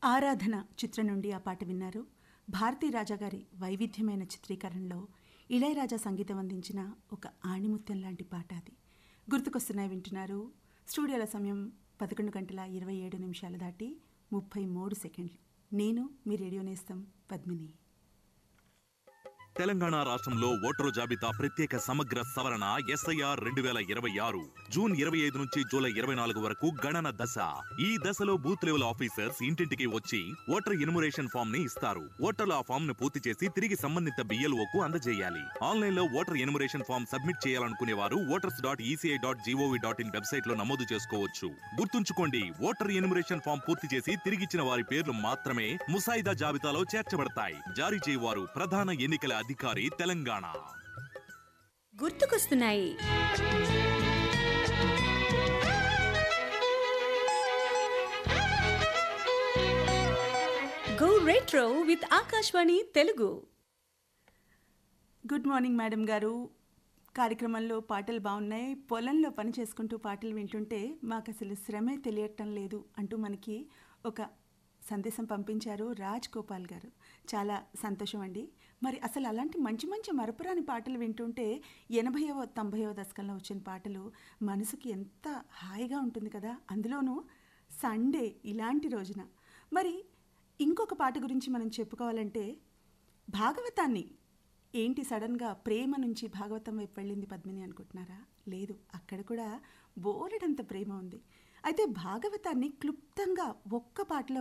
ఆరాధన చిత్రం నుండి ఆ పాట విన్నారు భారతీ రాజా గారి వైవిధ్యమైన చిత్రీకరణలో ఇళయరాజా సంగీతం అందించిన ఒక ఆణిముత్యం లాంటి పాట అది గుర్తుకొస్తున్నాయి వింటున్నారు స్టూడియోల సమయం పదకొండు గంటల ఇరవై ఏడు నిమిషాలు దాటి ముప్పై మూడు సెకండ్లు నేను మీ రేడియో నేస్తం పద్మిని తెలంగాణ రాష్ట్రంలో ఓటరు జాబితా ప్రత్యేక సమగ్ర సవరణ ఎస్ఐఆర్ రెండు వేల ఇరవై ఆరు జూన్ ఇరవై ఐదు నుంచి జూలై ఇరవై నాలుగు వరకు గణన దశ ఈ దశలో బూత్ లెవెల్ ఆఫీసర్స్ ఇంటింటికి వచ్చి ఓటర్ ఎన్యుమరేషన్ ఫామ్ ని ఇస్తారు ఓటర్లు ఆ ఫామ్ ను పూర్తి చేసి తిరిగి సంబంధిత బిఎల్ఓకు అందజేయాలి ఆన్లైన్ లో ఓటర్ ఎన్యుమరేషన్ ఫామ్ సబ్మిట్ చేయాలనుకునే వారు voters dot ECI dot G O V dot in website లో నమోదు చేసుకోవచ్చు గుర్తుంచుకోండి ఓటర్ ఎన్యుమరేషన్ ఫామ్ పూర్తి చేసి తిరిగిచ్చిన వారి పేర్లు మాత్రమే ముసాయిదా జాబితాలో చేర్చబడతాయి జారీ చేయవారు ప్రధాన ఎన్నికల అధికారి తెలంగాణ గుర్తుకొస్తున్నాయి go retro with Akashvani Telugu good morning madam గారు కార్యక్రమంలో పాటలు బాగున్నాయి పొలంలో పని చేసుకుంటూ పాటలు వింటుంటే మాకు అసలు శ్రమే తెలియటం లేదు అంటూ మనకి ఒక సందేశం పంపించారు రాజ్ గోపాల్ గారు చాలా సంతోషం అండి మరి అసలు అలాంటి మంచి మంచి మరపురాని పాటలు వింటుంటే ఎనభైవ తొంభైవ దశకంలో వచ్చిన పాటలు మనసుకి ఎంత హాయిగా ఉంటుంది కదా అందులోనూ సండే ఇలాంటి రోజున మరి ఇంకొక పాట గురించి మనం చెప్పుకోవాలంటే భాగవతాన్ని ఏంటి సడన్గా ప్రేమ నుంచి భాగవతం వైపు వెళ్ళింది పద్మిని అనుకుంటున్నారా లేదు అక్కడ కూడా బోలెడంత ప్రేమ ఉంది అయితే భాగవతాన్ని క్లుప్తంగా ఒక్క పాటలో